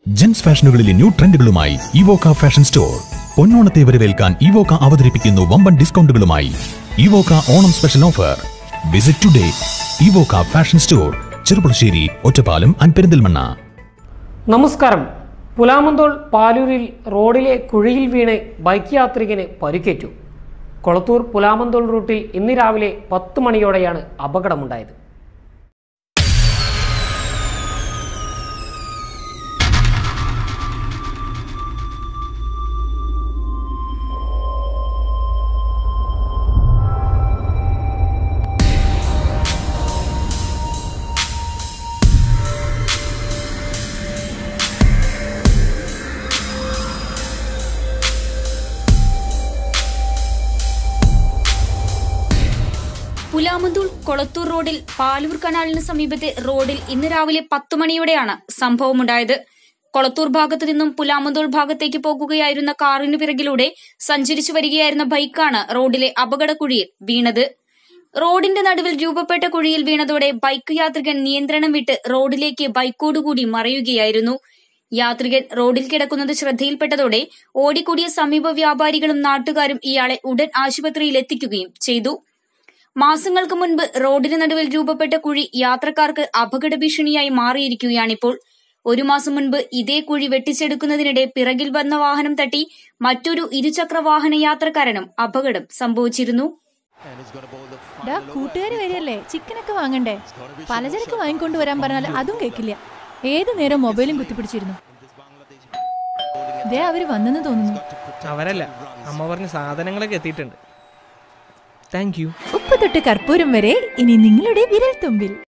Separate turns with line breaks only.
gents ഫാഷനുകളിലെ new ട്രെൻഡുകളുമായി Evoka fashion store പൊന്നോണത്തെ വരവേൽക്കാൻ ഇവോക്ക അവതരിപ്പിക്കുന്നു വമ്പൻ ഡിസ്കൗണ്ടുകളുമായി Evoka Onam special offer visit today Evoka fashion store Cherpulassery Ottapalam and Perinthalmanna
നമസ്കാരം പുലാമന്തോൾ പാലൂരിൽ റോഡിലെ കുഴിയിൽ വീണ് ബൈക്ക് യാത്രികന് പരിക്കേറ്റു കൊളത്തൂർ പുലാമന്തോൾ റൂട്ടിൽ ഇന്ന് രാവിലെ പത്ത് മണിയോടെയാണ് അപകടമുണ്ടായത്
പുലാമന്തൂൾ കൊളത്തൂർ റോഡിൽ പാലൂർ കനാലിന് സമീപത്തെ റോഡിൽ ഇന്ന് രാവിലെ പത്തു മണിയോടെയാണ് സംഭവമുണ്ടായത് കൊളത്തൂർ ഭാഗത്തു നിന്നും പുലാമന്തോൾ ഭാഗത്തേക്ക് പോകുകയായിരുന്ന കാറിനു പിറകിലൂടെ സഞ്ചരിച്ചു വരികയായിരുന്ന ബൈക്കാണ് റോഡിലെ അപകടക്കുഴിയിൽ വീണത് റോഡിന്റെ നടുവിൽ രൂപപ്പെട്ട കുഴിയിൽ വീണതോടെ ബൈക്ക് യാത്രികൻ നിയന്ത്രണം വിട്ട് റോഡിലേക്ക് ബൈക്കോടുകൂടി മറയുകയായിരുന്നു യാത്രികൻ റോഡിൽ കിടക്കുന്നത് ശ്രദ്ധയിൽപ്പെട്ടതോടെ ഓടിക്കൂടിയ സമീപ വ്യാപാരികളും നാട്ടുകാരും ഇയാളെ ഉടൻ ആശുപത്രിയിൽ എത്തിക്കുകയും ചെയ്തു മാസങ്ങൾക്ക് മുൻപ് റോഡിന് നടുവിൽ രൂപപ്പെട്ട കുഴി യാത്രക്കാർക്ക് അപകട ഭീഷണിയായി മാറിയിരിക്കുകയാണിപ്പോൾ ഒരു മാസം മുൻപ് ഇതേ കുഴി വെട്ടിച്ചെടുക്കുന്നതിനിടെ പിറകിൽ വന്ന വാഹനം തട്ടി മറ്റൊരു ഇരുചക്ര വാഹന യാത്രക്കാരനും അപകടം സംഭവിച്ചിരുന്നു
ഡാ കൂട്ടുകാര് വരികയല്ലേ ചിക്കനൊക്കെ വാങ്ങണ്ടേ പലചരക്ക് വാങ്ങിക്കൊണ്ട് വരാൻ പറഞ്ഞാൽ അതും കേക്കില്ല ഏത് നേരം മൊബൈലും കുത്തിപ്പിടിച്ചിരുന്നു ദേ അവര് വന്നെന്ന് തോന്നുന്നു
അവരല്ല അമ്മ പറഞ്ഞ സാധനങ്ങളൊക്കെ എത്തിയിട്ടുണ്ട് താങ്ക് യു
ഉപ്പ് തൊട്ട് കർപ്പൂരം വരെ ഇനി നിങ്ങളുടെ വിരൽ തുമ്പിൽ